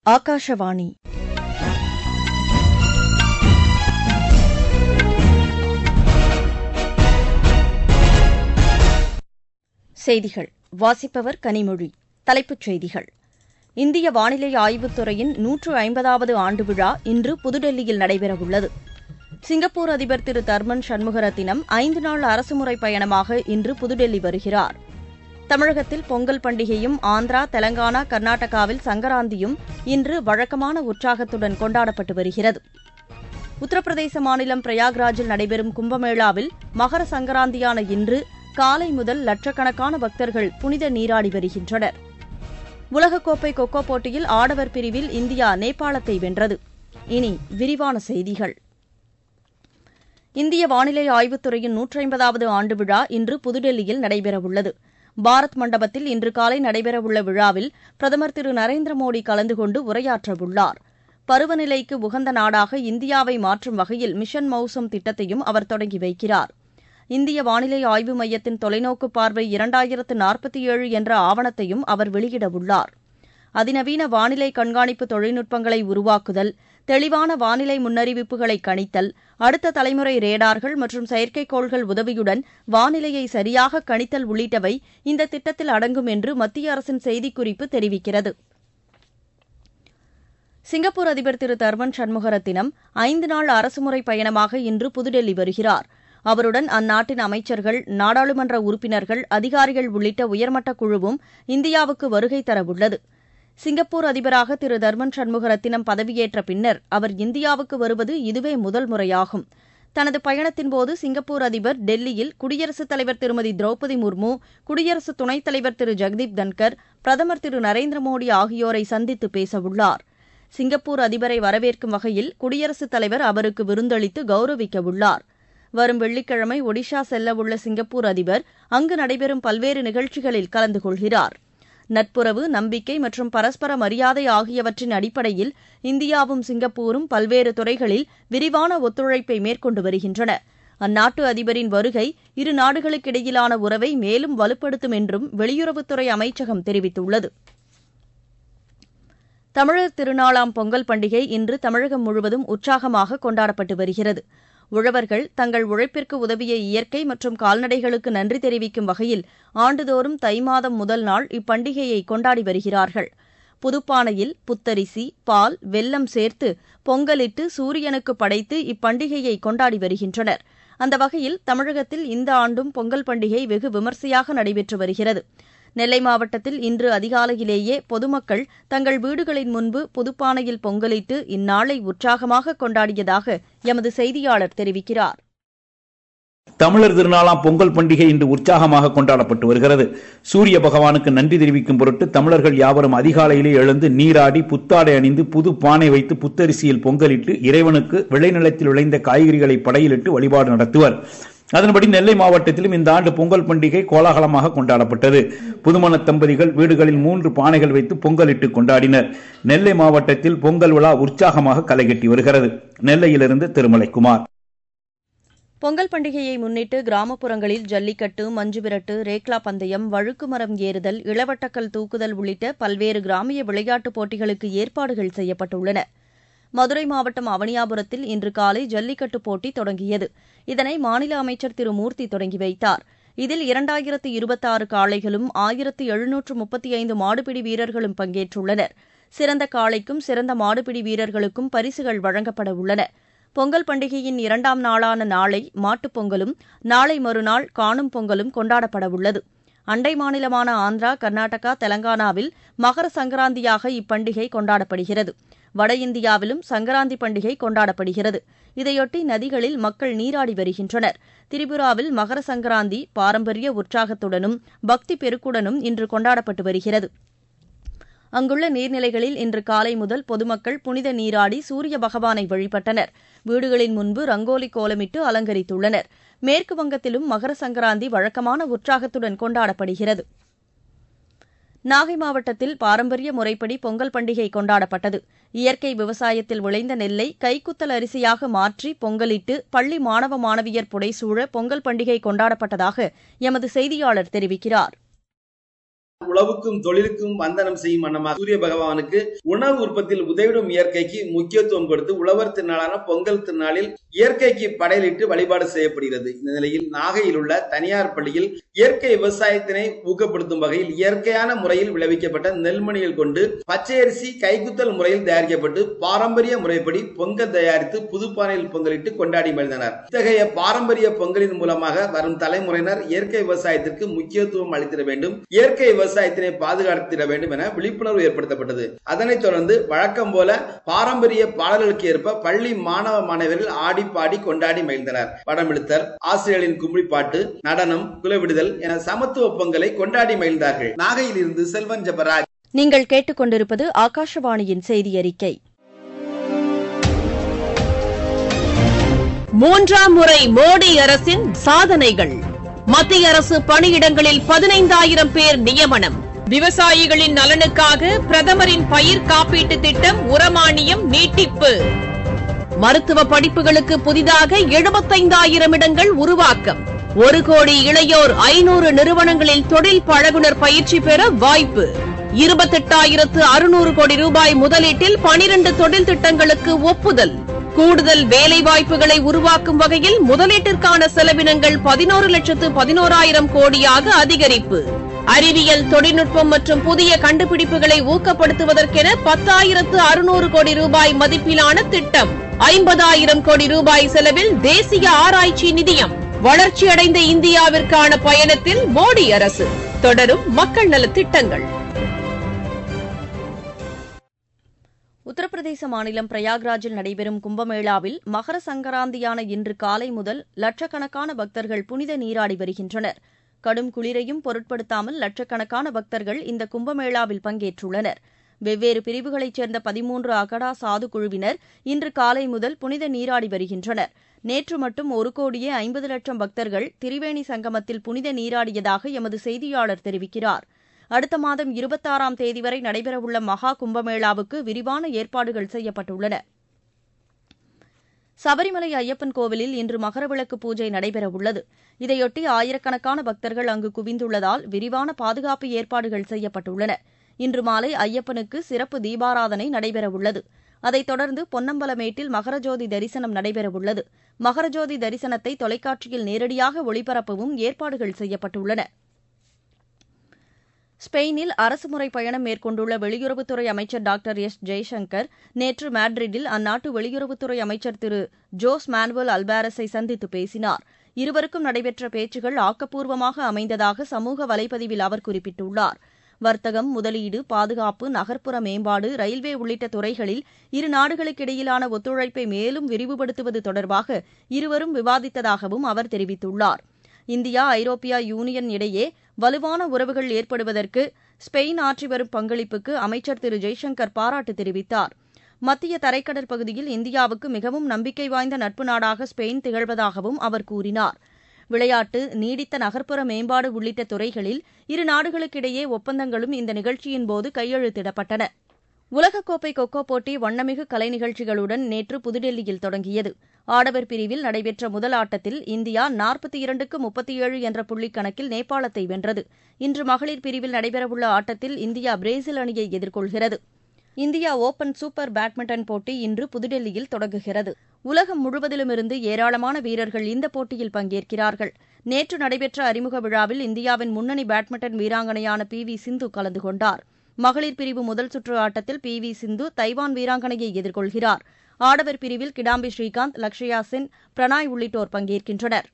ஆகாஷவாணி செய்திகள் வாசிப்பவர் கனிமொழி தலைப்புச் செய்திகள் இந்திய வானிலை ஆய்வுத்துறையின் நூற்று ஐம்பதாவது ஆண்டு விழா இன்று புதுடெல்லியில் நடைபெறவுள்ளது சிங்கப்பூர் அதிபர் திரு தர்மன் சண்முகரத்தினம் ஐந்து நாள் அரசுமுறை பயணமாக இன்று புதுடெல்லி வருகிறார் தமிழகத்தில் பொங்கல் பண்டிகையும் ஆந்திரா தெலங்கானா கர்நாடகாவில் சங்கராந்தியும் இன்று வழக்கமான உற்சாகத்துடன் கொண்டாடப்பட்டு வருகிறது உத்தரப்பிரதேச மாநிலம் பிரயாக்ராஜில் நடைபெறும் கும்பமேளாவில் மகர சங்கராந்தியான இன்று காலை முதல் லட்சக்கணக்கான பக்தர்கள் புனித நீராடி வருகின்றனர் உலகக்கோப்பை கொக்கோ போட்டியில் ஆடவர் பிரிவில் இந்தியா நேபாளத்தை வென்றது இனி விரிவான செய்திகள் இந்திய வானிலை ஆய்வுத்துறையின் நூற்றி ஐம்பதாவது ஆண்டு விழா இன்று புதுடெல்லியில் நடைபெறவுள்ளது பாரத் மண்டபத்தில் இன்று காலை நடைபெறவுள்ள விழாவில் பிரதமர் திரு நரேந்திர மோடி கலந்து கொண்டு உரையாற்றவுள்ளார் பருவநிலைக்கு உகந்த நாடாக இந்தியாவை மாற்றும் வகையில் மிஷன் மௌசம் திட்டத்தையும் அவர் தொடங்கி வைக்கிறார் இந்திய வானிலை ஆய்வு மையத்தின் தொலைநோக்கு பார்வை இரண்டாயிரத்து நாற்பத்தி ஏழு என்ற ஆவணத்தையும் அவர் வெளியிடவுள்ளார் அதிநவீன வானிலை கண்காணிப்பு தொழில்நுட்பங்களை உருவாக்குதல் தெளிவான வானிலை முன்னறிவிப்புகளை கணித்தல் அடுத்த தலைமுறை ரேடார்கள் மற்றும் செயற்கைக்கோள்கள் உதவியுடன் வானிலையை சரியாக கணித்தல் உள்ளிட்டவை இந்த திட்டத்தில் அடங்கும் என்று மத்திய அரசின் செய்திக்குறிப்பு தெரிவிக்கிறது சிங்கப்பூர் அதிபர் திரு தர்மன் சண்முகரத்தினம் ஐந்து நாள் அரசுமுறை பயணமாக இன்று புதுடெல்லி வருகிறார் அவருடன் அந்நாட்டின் அமைச்சர்கள் நாடாளுமன்ற உறுப்பினர்கள் அதிகாரிகள் உள்ளிட்ட உயர்மட்ட குழுவும் இந்தியாவுக்கு வருகை தரவுள்ளது சிங்கப்பூர் அதிபராக திரு தர்மன் சண்முகரத்தினம் பதவியேற்ற பின்னர் அவர் இந்தியாவுக்கு வருவது இதுவே முதல் முறையாகும் தனது பயணத்தின்போது சிங்கப்பூர் அதிபர் டெல்லியில் குடியரசுத் தலைவர் திருமதி திரௌபதி முர்மு குடியரசு துணைத் தலைவர் திரு ஜெக்தீப் தன்கர் பிரதமர் திரு நரேந்திர மோடி ஆகியோரை சந்தித்து பேசவுள்ளார் சிங்கப்பூர் அதிபரை வரவேற்கும் வகையில் குடியரசுத் தலைவர் அவருக்கு விருந்தளித்து கௌரவிக்கவுள்ளார் வரும் வெள்ளிக்கிழமை ஒடிஷா செல்லவுள்ள சிங்கப்பூர் அதிபர் அங்கு நடைபெறும் பல்வேறு நிகழ்ச்சிகளில் கலந்து கொள்கிறார் நட்புறவு நம்பிக்கை மற்றும் பரஸ்பர மரியாதை ஆகியவற்றின் அடிப்படையில் இந்தியாவும் சிங்கப்பூரும் பல்வேறு துறைகளில் விரிவான ஒத்துழைப்பை மேற்கொண்டு வருகின்றன அந்நாட்டு அதிபரின் வருகை இரு நாடுகளுக்கிடையிலான உறவை மேலும் வலுப்படுத்தும் என்றும் வெளியுறவுத்துறை அமைச்சகம் தெரிவித்துள்ளது தமிழர் திருநாளாம் பொங்கல் பண்டிகை இன்று தமிழகம் முழுவதும் உற்சாகமாக கொண்டாடப்பட்டு வருகிறது உழவர்கள் தங்கள் உழைப்பிற்கு உதவிய இயற்கை மற்றும் கால்நடைகளுக்கு நன்றி தெரிவிக்கும் வகையில் ஆண்டுதோறும் தை மாதம் முதல் நாள் இப்பண்டிகையை கொண்டாடி வருகிறார்கள் புதுப்பானையில் புத்தரிசி பால் வெல்லம் சேர்த்து பொங்கலிட்டு சூரியனுக்கு படைத்து இப்பண்டிகையை கொண்டாடி வருகின்றனர் அந்த வகையில் தமிழகத்தில் இந்த ஆண்டும் பொங்கல் பண்டிகை வெகு விமரிசையாக நடைபெற்று வருகிறது நெல்லை மாவட்டத்தில் இன்று அதிகாலையிலேயே பொதுமக்கள் தங்கள் வீடுகளின் முன்பு புதுப்பானையில் பொங்கலிட்டு இந்நாளை உற்சாகமாக கொண்டாடியதாக எமது செய்தியாளர் தெரிவிக்கிறார் தமிழர் திருநாளாம் பொங்கல் பண்டிகை இன்று உற்சாகமாக கொண்டாடப்பட்டு வருகிறது சூரிய பகவானுக்கு நன்றி தெரிவிக்கும் பொருட்டு தமிழர்கள் யாவரும் அதிகாலையிலே எழுந்து நீராடி புத்தாடை அணிந்து புது பானை வைத்து புத்தரிசியில் பொங்கலிட்டு இறைவனுக்கு விளைநிலத்தில் விளைந்த காய்கறிகளை படையிலிட்டு வழிபாடு நடத்துவர் அதன்படி நெல்லை மாவட்டத்திலும் இந்த ஆண்டு பொங்கல் பண்டிகை கோலாகலமாக கொண்டாடப்பட்டது புதுமண தம்பதிகள் வீடுகளில் மூன்று பானைகள் வைத்து பொங்கலிட்டு கொண்டாடினர் நெல்லை மாவட்டத்தில் பொங்கல் விழா உற்சாகமாக களைகட்டி வருகிறது நெல்லையிலிருந்து திருமலைக்குமார் பொங்கல் பண்டிகையை முன்னிட்டு கிராமப்புறங்களில் ஜல்லிக்கட்டு மஞ்சு விரட்டு ரேக்லா பந்தயம் வழுக்கு மரம் ஏறுதல் இளவட்டக்கல் தூக்குதல் உள்ளிட்ட பல்வேறு கிராமிய விளையாட்டுப் போட்டிகளுக்கு ஏற்பாடுகள் செய்யப்பட்டுள்ளன மதுரை மாவட்டம் அவனியாபுரத்தில் இன்று காலை ஜல்லிக்கட்டு போட்டி தொடங்கியது இதனை மாநில அமைச்சர் திரு மூர்த்தி தொடங்கி வைத்தார் இதில் இரண்டாயிரத்து இருபத்தாறு காளைகளும் ஆயிரத்து எழுநூற்று முப்பத்தி ஐந்து மாடுபிடி வீரர்களும் பங்கேற்றுள்ளனர் சிறந்த காளைக்கும் சிறந்த மாடுபிடி வீரர்களுக்கும் பரிசுகள் வழங்கப்பட உள்ளன பொங்கல் பண்டிகையின் இரண்டாம் நாளான நாளை மாட்டுப் பொங்கலும் நாளை மறுநாள் காணும் பொங்கலும் கொண்டாடப்பட உள்ளது அண்டை மாநிலமான ஆந்திரா கர்நாடகா தெலங்கானாவில் மகர சங்கராந்தியாக இப்பண்டிகை கொண்டாடப்படுகிறது வட இந்தியாவிலும் சங்கராந்தி பண்டிகை கொண்டாடப்படுகிறது இதையொட்டி நதிகளில் மக்கள் நீராடி வருகின்றனர் திரிபுராவில் மகர சங்கராந்தி பாரம்பரிய உற்சாகத்துடனும் பக்தி பெருக்குடனும் இன்று கொண்டாடப்பட்டு வருகிறது அங்குள்ள நீர்நிலைகளில் இன்று காலை முதல் பொதுமக்கள் புனித நீராடி சூரிய பகவானை வழிபட்டனர் வீடுகளின் முன்பு ரங்கோலி கோலமிட்டு அலங்கரித்துள்ளனர் மேற்கு வங்கத்திலும் மகர சங்கராந்தி வழக்கமான உற்சாகத்துடன் கொண்டாடப்படுகிறது நாகை மாவட்டத்தில் பாரம்பரிய முறைப்படி பொங்கல் பண்டிகை கொண்டாடப்பட்டது இயற்கை விவசாயத்தில் விளைந்த நெல்லை கைக்குத்தல் அரிசியாக மாற்றி பொங்கலிட்டு பள்ளி மாணவ மாணவியர் புடைசூழ பொங்கல் பண்டிகை கொண்டாடப்பட்டதாக எமது செய்தியாளர் தெரிவிக்கிறார் உழவுக்கும் தொழிலுக்கும் வந்தனம் செய்யும் வண்ணமாக சூரிய பகவானுக்கு உணவு உற்பத்தியில் உதவிடும் இயற்கைக்கு முக்கியத்துவம் கொடுத்து உழவர் திருநாளான பொங்கல் திருநாளில் இயற்கைக்கு படையலிட்டு வழிபாடு செய்யப்படுகிறது இந்த நிலையில் நாகையில் உள்ள தனியார் பள்ளியில் இயற்கை விவசாயத்தினை ஊக்கப்படுத்தும் வகையில் இயற்கையான முறையில் விளைவிக்கப்பட்ட நெல்மணிகள் கொண்டு பச்சை அரிசி கைக்குத்தல் முறையில் தயாரிக்கப்பட்டு பாரம்பரிய முறைப்படி பொங்கல் தயாரித்து புதுப்பானையில் பொங்கலிட்டு கொண்டாடி மகிழ்ந்தனர் இத்தகைய பாரம்பரிய பொங்கலின் மூலமாக வரும் தலைமுறையினர் இயற்கை விவசாயத்திற்கு முக்கியத்துவம் அளித்திட வேண்டும் இயற்கை விவசாயத்தினை பாதுகாத்திட வேண்டும் என விழிப்புணர்வு ஏற்படுத்தப்பட்டது அதனைத் தொடர்ந்து வழக்கம் போல பாரம்பரிய பாடல்களுக்கு ஏற்ப பள்ளி மாணவ மாணவர்கள் ஆடி பாடி கொண்டாடி மகிழ்ந்தனர் படமெடுத்தல் ஆசிரியர்களின் கும்பிப்பாட்டு நடனம் குலவிடுதல் என சமத்துவ பொங்கலை கொண்டாடி மகிழ்ந்தார்கள் நாகையில் இருந்து செல்வன் ஜபராஜ் நீங்கள் கேட்டுக்கொண்டிருப்பது ஆகாஷவாணியின் செய்தி அறிக்கை மூன்றாம் முறை மோடி அரசின் சாதனைகள் மத்திய அரசு பணியிடங்களில் பதினைந்தாயிரம் பேர் நியமனம் விவசாயிகளின் நலனுக்காக பிரதமரின் பயிர் காப்பீட்டு திட்டம் உரமானியம் நீட்டிப்பு மருத்துவ படிப்புகளுக்கு புதிதாக எழுபத்தைந்தாயிரம் இடங்கள் உருவாக்கம் ஒரு கோடி இளையோர் ஐநூறு நிறுவனங்களில் தொழில் பழகுனர் பயிற்சி பெற வாய்ப்பு இருபத்தெட்டாயிரத்து அறுநூறு கோடி ரூபாய் முதலீட்டில் பனிரண்டு தொழில் திட்டங்களுக்கு ஒப்புதல் கூடுதல் வேலைவாய்ப்புகளை உருவாக்கும் வகையில் முதலீட்டிற்கான செலவினங்கள் பதினோரு லட்சத்து பதினோராயிரம் கோடியாக அதிகரிப்பு அறிவியல் தொழில்நுட்பம் மற்றும் புதிய கண்டுபிடிப்புகளை ஊக்கப்படுத்துவதற்கென பத்தாயிரத்து அறுநூறு கோடி ரூபாய் மதிப்பிலான திட்டம் ஐம்பதாயிரம் கோடி ரூபாய் செலவில் தேசிய ஆராய்ச்சி நிதியம் வளர்ச்சியடைந்த இந்தியாவிற்கான பயணத்தில் மோடி அரசு தொடரும் மக்கள் நலத் திட்டங்கள் உத்தரப்பிரதேச மாநிலம் பிரயாக்ராஜில் நடைபெறும் கும்பமேளாவில் மகர சங்கராந்தியான இன்று காலை முதல் லட்சக்கணக்கான பக்தர்கள் புனித நீராடி வருகின்றனர் கடும் குளிரையும் பொருட்படுத்தாமல் லட்சக்கணக்கான பக்தர்கள் இந்த கும்பமேளாவில் பங்கேற்றுள்ளனர் வெவ்வேறு பிரிவுகளைச் சேர்ந்த பதிமூன்று அகடா சாது குழுவினர் இன்று காலை முதல் புனித நீராடி வருகின்றனர் நேற்று மட்டும் ஒரு கோடியே ஐம்பது லட்சம் பக்தர்கள் திரிவேணி சங்கமத்தில் புனித நீராடியதாக எமது செய்தியாளர் தெரிவிக்கிறார் அடுத்த மாதம் இருபத்தாறாம் தேதி வரை நடைபெறவுள்ள மகா கும்பமேளாவுக்கு விரிவான ஏற்பாடுகள் செய்யப்பட்டுள்ளன சபரிமலை ஐயப்பன் கோவிலில் இன்று மகரவிளக்கு பூஜை நடைபெறவுள்ளது இதையொட்டி ஆயிரக்கணக்கான பக்தர்கள் அங்கு குவிந்துள்ளதால் விரிவான பாதுகாப்பு ஏற்பாடுகள் செய்யப்பட்டுள்ளன இன்று மாலை ஐயப்பனுக்கு சிறப்பு தீபாராதனை நடைபெறவுள்ளது அதைத் தொடர்ந்து பொன்னம்பலமேட்டில் மகரஜோதி தரிசனம் நடைபெறவுள்ளது மகரஜோதி தரிசனத்தை தொலைக்காட்சியில் நேரடியாக ஒளிபரப்பவும் ஏற்பாடுகள் செய்யப்பட்டுள்ளன ஸ்பெயினில் அரசுமுறை பயணம் மேற்கொண்டுள்ள வெளியுறவுத்துறை அமைச்சர் டாக்டர் எஸ் ஜெய்சங்கர் நேற்று மேட்ரிட்டில் அந்நாட்டு வெளியுறவுத்துறை அமைச்சர் திரு ஜோஸ் மானுவல் அல்பாரஸை சந்தித்து பேசினார் இருவருக்கும் நடைபெற்ற பேச்சுகள் ஆக்கப்பூர்வமாக அமைந்ததாக சமூக வலைப்பதிவில் அவர் குறிப்பிட்டுள்ளார் வர்த்தகம் முதலீடு பாதுகாப்பு நகர்ப்புற மேம்பாடு ரயில்வே உள்ளிட்ட துறைகளில் இரு நாடுகளுக்கிடையிலான ஒத்துழைப்பை மேலும் விரிவுபடுத்துவது தொடர்பாக இருவரும் விவாதித்ததாகவும் அவர் தெரிவித்துள்ளார் இந்தியா ஐரோப்பியா யூனியன் இடையே வலுவான உறவுகள் ஏற்படுவதற்கு ஸ்பெயின் ஆற்றி வரும் பங்களிப்புக்கு அமைச்சர் திரு ஜெய்சங்கர் பாராட்டு தெரிவித்தார் மத்திய தரைக்கடல் பகுதியில் இந்தியாவுக்கு மிகவும் நம்பிக்கை வாய்ந்த நட்பு நாடாக ஸ்பெயின் திகழ்வதாகவும் அவர் கூறினார் விளையாட்டு நீடித்த நகர்ப்புற மேம்பாடு உள்ளிட்ட துறைகளில் இரு நாடுகளுக்கிடையே ஒப்பந்தங்களும் இந்த நிகழ்ச்சியின் போது கையெழுத்திடப்பட்டன உலகக்கோப்பை கொக்கோ போட்டி வண்ணமிகு கலை நிகழ்ச்சிகளுடன் நேற்று புதுடெல்லியில் தொடங்கியது ஆடவர் பிரிவில் நடைபெற்ற முதல் ஆட்டத்தில் இந்தியா நாற்பத்தி இரண்டுக்கு முப்பத்தி ஏழு என்ற புள்ளி கணக்கில் நேபாளத்தை வென்றது இன்று மகளிர் பிரிவில் நடைபெறவுள்ள ஆட்டத்தில் இந்தியா பிரேசில் அணியை எதிர்கொள்கிறது இந்தியா ஓபன் சூப்பர் பேட்மிண்டன் போட்டி இன்று புதுடெல்லியில் தொடங்குகிறது உலகம் முழுவதிலுமிருந்து ஏராளமான வீரர்கள் இந்த போட்டியில் பங்கேற்கிறார்கள் நேற்று நடைபெற்ற அறிமுக விழாவில் இந்தியாவின் முன்னணி பேட்மிண்டன் வீராங்கனையான பி வி சிந்து கலந்து கொண்டார் மகளிர் பிரிவு முதல் சுற்று ஆட்டத்தில் பி வி சிந்து தைவான் வீராங்கனையை எதிர்கொள்கிறார் ஆடவர் பிரிவில் கிடாம்பி ஸ்ரீகாந்த் லக்ஷயா சென் பிரணாய் உள்ளிட்டோர் பங்கேற்கின்றனர்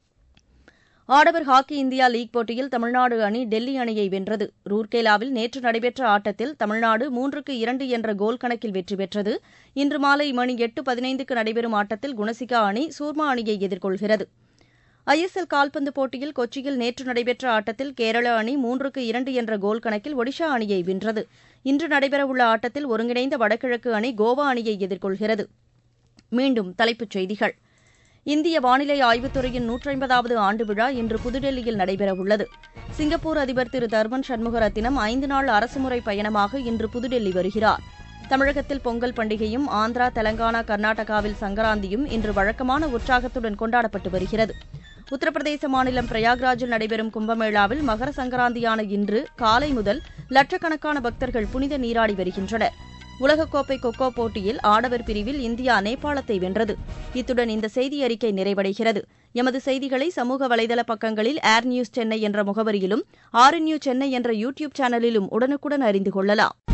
ஆடவர் ஹாக்கி இந்தியா லீக் போட்டியில் தமிழ்நாடு அணி டெல்லி அணியை வென்றது ரூர்கேலாவில் நேற்று நடைபெற்ற ஆட்டத்தில் தமிழ்நாடு மூன்றுக்கு இரண்டு என்ற கோல் கணக்கில் வெற்றி பெற்றது இன்று மாலை மணி எட்டு பதினைந்துக்கு நடைபெறும் ஆட்டத்தில் குணசிகா அணி சூர்மா அணியை எதிர்கொள்கிறது ஐஎஸ்எல் கால்பந்து போட்டியில் கொச்சியில் நேற்று நடைபெற்ற ஆட்டத்தில் கேரள அணி மூன்றுக்கு இரண்டு என்ற கோல் கணக்கில் ஒடிஷா அணியை வென்றது இன்று நடைபெறவுள்ள ஆட்டத்தில் ஒருங்கிணைந்த வடகிழக்கு அணி கோவா அணியை எதிர்கொள்கிறது மீண்டும் தலைப்புச் செய்திகள் இந்திய வானிலை ஆய்வுத்துறையின் நூற்றைம்பதாவது ஆண்டு விழா இன்று புதுடெல்லியில் நடைபெறவுள்ளது சிங்கப்பூர் அதிபர் திரு தர்மன் சண்முகரத்தினம் ஐந்து நாள் அரசுமுறை பயணமாக இன்று புதுடெல்லி வருகிறார் தமிழகத்தில் பொங்கல் பண்டிகையும் ஆந்திரா தெலங்கானா கர்நாடகாவில் சங்கராந்தியும் இன்று வழக்கமான உற்சாகத்துடன் கொண்டாடப்பட்டு வருகிறது உத்தரப்பிரதேச மாநிலம் பிரயாக்ராஜில் நடைபெறும் கும்பமேளாவில் மகர சங்கராந்தியான இன்று காலை முதல் லட்சக்கணக்கான பக்தர்கள் புனித நீராடி வருகின்றனர் உலகக்கோப்பை கொக்கோ போட்டியில் ஆடவர் பிரிவில் இந்தியா நேபாளத்தை வென்றது இத்துடன் இந்த செய்தி அறிக்கை நிறைவடைகிறது எமது செய்திகளை சமூக வலைதள பக்கங்களில் ஏர் நியூஸ் சென்னை என்ற முகவரியிலும் ஆர் நியூஸ் சென்னை என்ற யூடியூப் சேனலிலும் உடனுக்குடன் அறிந்து கொள்ளலாம்